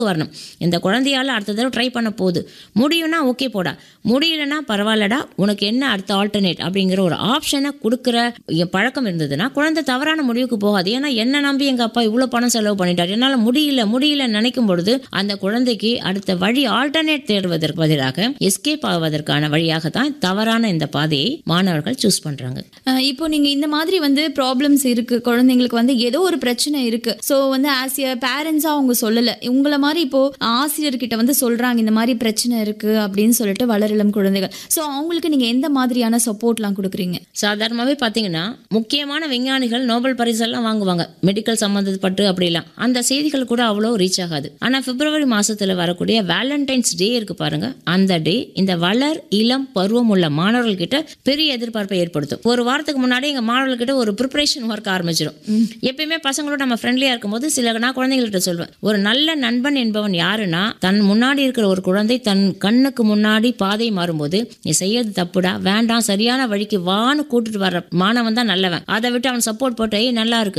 வரணும் இந்த குழந்தையால அடுத்த தடவை ட்ரை பண்ண போகுது முடியும்னா ஓகே போடா முடியலன்னா பரவாயில்லடா உனக்கு என்ன அடுத்த ஆல்டர்னேட் அப்படிங்கிற ஒரு ஆப்ஷனை கொடுக்குற என் பழக்கம் இருந்ததுன்னா குழந்தை தவறான முடிவுக்கு போகாது ஏன்னா என்ன நம்பி எங்க அப்பா இவ்வளோ பணம் செலவு பண்ணிட்டார் என்னால் முடியல முடியல நினைக்கும் பொழுது அந்த குழந்தைக்கு அடுத்த வழி ஆல்டர்னேட் தேடுவதற்கு பதிலாக எஸ்கேப் ஆவதற்கான வழியாக தான் தவறான இந்த பாதையை மாணவர்கள் சூஸ் பண்றாங்க அஹ் இப்போ நீங்க இந்த மாதிரி வந்து ப்ராப்ளம்ஸ் இருக்கு குழந்தைங்களுக்கு வந்து ஏதோ ஒரு பிரச்சனை இருக்கு ஸோ வந்து ஆஸ் எ பேரண்ட்ஸா அவங்க சொல்லல உங்களை மாதிரி இப்போ ஆசிரியர்கிட்ட வந்து சொல்றாங்க இந்த மாதிரி பிரச்சனை இருக்கு அப்படின்னு சொல்லிட்டு வளரிளம் குழந்தைகள் ஸோ அவங்களுக்கு நீங்க எந்த மாதிரியான சப்போர்ட்லாம் கொடுக்குறீங்க சாதாரணமாகவே பார்த்தீங்கன்னா முக்கியமான விஞ்ஞானிகள் நோபல் பரிசெல்லாம் வாங்குவாங்க மெடிக்கல் சம்மந்தப்பட்டு அப்படிலாம் அந்த செய்திகள் கூட அவ்வளோ ரீச் ஆகாது ஆனால் பிப்ரவரி மாசத்துல வரக்கூடிய வேலண்டைன்ஸ் டே இருக்கு பாருங்க அந்த டே இந்த வளர் இளம் பருவம் உள்ள மாணவர்கள் கிட்ட பெரிய எதிர்பார்ப்பை ஏற்படுத்தும் ஒரு வாரத்துக்கு முன்னாடி எங்க மாணவர்கள் கிட்ட ஒரு ப்ரிப்பரேஷன் ஒர்க் ஆரம்பிச்சிடும் எப்பயுமே பசங்களோட நம்ம ஃப்ரெண்ட்லியா இருக்கும்போது சில நான் குழந்தைங்கள்ட்ட சொல்வேன் ஒரு நல்ல நண்பன் என்பவன் யாருன்னா தன் முன்னாடி இருக்கிற ஒரு குழந்தை தன் கண்ணுக்கு முன்னாடி பாதை மாறும்போது நீ செய்யறது தப்புடா வேண்டாம் சரியான வழிக்கு வான்னு கூட்டிட்டு வர்ற மாணவன் தான் நல்லவன் அதை விட்டு அவன் சப்போர்ட் போட்டு "ஏய், நல்லா இருக்கு